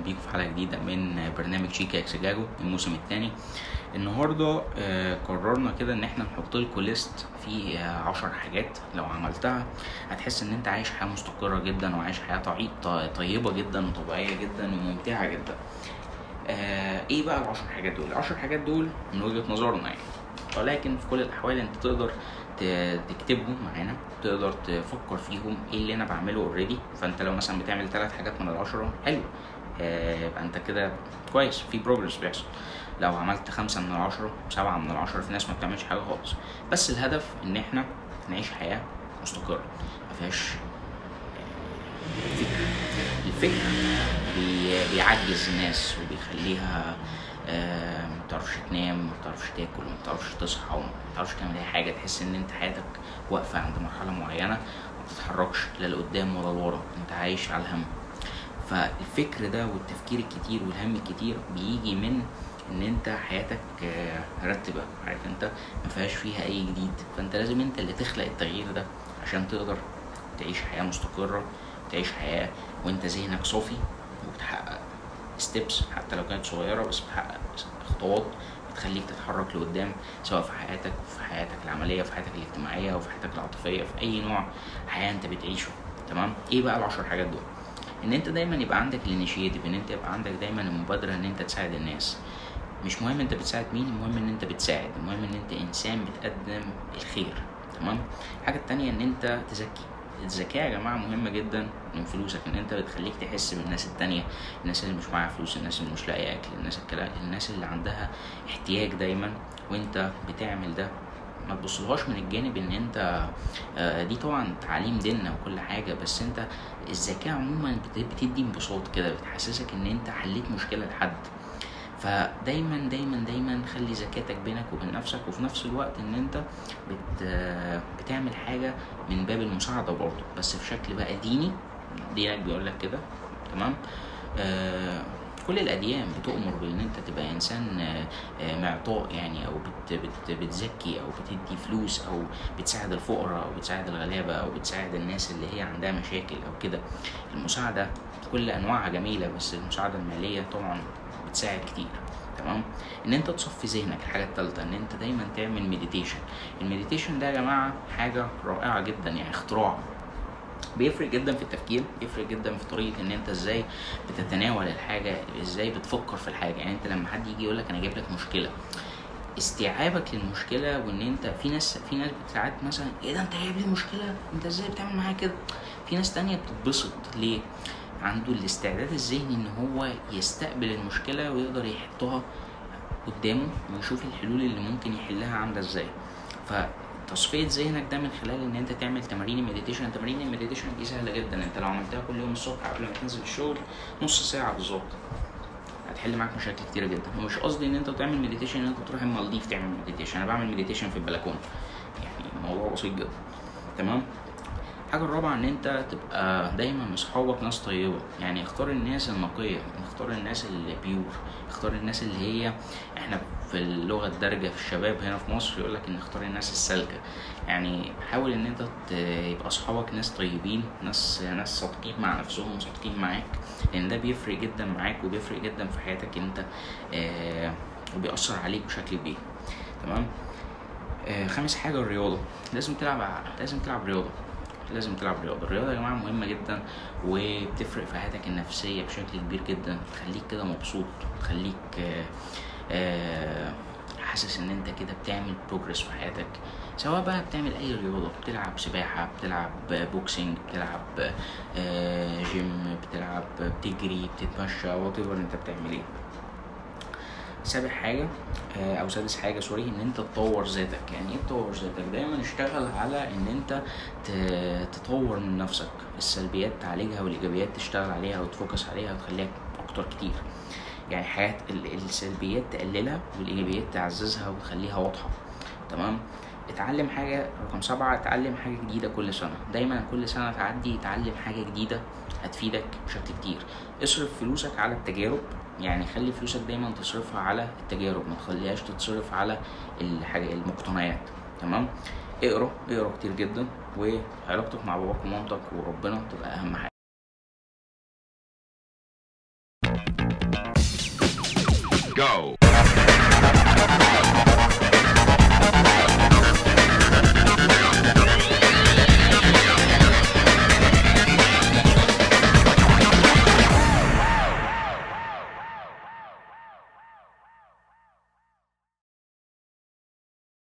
بيكم في حلقه جديده من برنامج شيكا اكسجاجو الموسم الثاني النهارده آه، قررنا كده ان احنا نحط لكم ليست فيه آه، عشر حاجات لو عملتها هتحس ان انت عايش حياه مستقره جدا وعايش حياه طعي- ط- طيبه جدا وطبيعيه جدا وممتعه جدا آه، ايه بقى العشر حاجات دول العشر حاجات دول من وجهه نظرنا يعني ولكن في كل الاحوال انت تقدر ت- تكتبهم معانا تقدر تفكر فيهم ايه اللي انا بعمله اوريدي فانت لو مثلا بتعمل ثلاث حاجات من العشرة حلو آه، يبقى انت كده كويس في بروجرس بيحصل لو عملت خمسة من العشرة سبعة من العشرة في ناس ما بتعملش حاجة خالص بس الهدف ان احنا نعيش حياة مستقرة ما فيهاش فكر الفكر بي- بيعجز الناس وبيخليها آه، ما بتعرفش تنام ما بتعرفش تاكل ما بتعرفش تصحى وما بتعرفش تعمل اي حاجه تحس ان انت حياتك واقفه عند مرحله معينه ما بتتحركش لا لقدام ولا لورا انت عايش على الهم فالفكر ده والتفكير الكتير والهم الكتير بيجي من ان انت حياتك آه، مرتبه عارف انت ما فيهاش فيها اي جديد فانت لازم انت اللي تخلق التغيير ده عشان تقدر تعيش حياه مستقره تعيش حياه وانت ذهنك صافي وبتحقق ستيبس حتى لو كانت صغيره بس بتحقق خطوات بتخليك تتحرك لقدام سواء في حياتك وفي حياتك العمليه وفي حياتك الاجتماعيه وفي حياتك العاطفيه في اي نوع حياه انت بتعيشه تمام ايه بقى العشر حاجات دول ان انت دايما يبقى عندك الانيشيتيف ان انت يبقى عندك دايما المبادره ان انت تساعد الناس مش مهم انت بتساعد مين المهم ان انت بتساعد المهم ان انت انسان بتقدم الخير تمام الحاجه التانية ان انت تزكي الذكاء يا جماعه مهمه جدا من فلوسك ان انت بتخليك تحس بالناس التانية الناس اللي مش معاها فلوس الناس اللي مش لاقيه اكل الناس الكلا... الناس اللي عندها احتياج دايما وانت بتعمل ده ما تبصلهاش من الجانب ان انت آه، دي طبعا تعليم ديننا وكل حاجه بس انت الذكاء عموما بت- بتدي انبساط كده بتحسسك ان انت حليت مشكله لحد فدايما دايما دايما خلي زكاتك بينك وبين نفسك وفي نفس الوقت ان انت بت بتعمل حاجه من باب المساعده برضه بس في شكل بقى ديني دينك بيقول لك كده تمام آه كل الاديان بتؤمر بان انت تبقى انسان آه، آه، معطاء يعني او بت بت بتزكي او بتدي فلوس او بتساعد الفقراء او بتساعد الغلابه او بتساعد الناس اللي هي عندها مشاكل او كده المساعده كل انواعها جميله بس المساعده الماليه طبعا بتساعد كتير تمام ان انت تصفي ذهنك الحاجه الثالثه ان انت دايما تعمل مديتيشن المديتيشن ده يا جماعه حاجه رائعه جدا يعني اختراع بيفرق جدا في التفكير بيفرق جدا في طريقه ان انت ازاي بتتناول الحاجه ازاي بتفكر في الحاجه يعني انت لما حد يجي يقول لك انا جايب لك مشكله استيعابك للمشكله وان انت في ناس في ناس ساعات مثلا ايه ده انت جايب لي مشكله انت ازاي بتعمل معايا كده في ناس تانية بتتبسط ليه عنده الاستعداد الذهني ان هو يستقبل المشكله ويقدر يحطها قدامه ويشوف الحلول اللي ممكن يحلها عامله ازاي فتصفيه ذهنك ده من خلال ان انت تعمل تمارين المديتيشن تمارين المديتيشن دي سهله جدا انت لو عملتها كل يوم الصبح قبل ما تنزل الشغل نص ساعه بالظبط هتحل معاك مشاكل كتيره جدا ومش قصدي ان انت تعمل مديتيشن ان انت تروح المالديف تعمل مديتيشن انا بعمل مديتيشن في البلكونه يعني الموضوع بسيط جدا تمام الحاجة الرابعة إن أنت تبقى دايما مصحابك ناس طيبة، يعني اختار الناس النقية، اختار الناس اللي بيور، اختار الناس اللي هي احنا في اللغة الدارجة في الشباب هنا في مصر يقولك إن اختار الناس السالكة، يعني حاول إن أنت ت- يبقى أصحابك ناس طيبين، ناس ناس صادقين مع نفسهم صادقين معاك، لأن ده بيفرق جدا معاك وبيفرق جدا في حياتك أنت آه وبيأثر عليك بشكل كبير، تمام؟ آه، خامس حاجة الرياضة لازم تلعب ع- لازم تلعب رياضة لازم تلعب رياضة الرياضة يا جماعة مهمة جدا وبتفرق في حياتك النفسية بشكل كبير جدا تخليك كده مبسوط تخليك آه، آه، حاسس ان انت كده بتعمل بروجرس في حياتك سواء بقى بتعمل اي رياضة بتلعب سباحة بتلعب بوكسينج بتلعب آه، جيم بتلعب بتجري بتتمشى وات انت بتعمل ايه سابع حاجة آه، أو سادس حاجة سوري إن أنت تطور ذاتك، يعني إيه تطور ذاتك؟ دايما اشتغل على إن أنت ت- تطور من نفسك، السلبيات تعالجها والإيجابيات تشتغل عليها وتفوكس عليها وتخليها أكتر كتير. يعني حياة ال- السلبيات تقللها والإيجابيات تعززها وتخليها واضحة، تمام؟ اتعلم حاجة رقم سبعة اتعلم حاجة جديدة كل سنة، دايما كل سنة تعدي اتعلم حاجة جديدة هتفيدك بشكل كتير. اصرف فلوسك على التجارب يعني خلي فلوسك دايما تصرفها على التجارب ما تخليهاش تتصرف على الحاجة المقتنيات تمام اقرا اقرا كتير جدا وعلاقتك مع باباك ومامتك وربنا تبقى اهم حاجه go.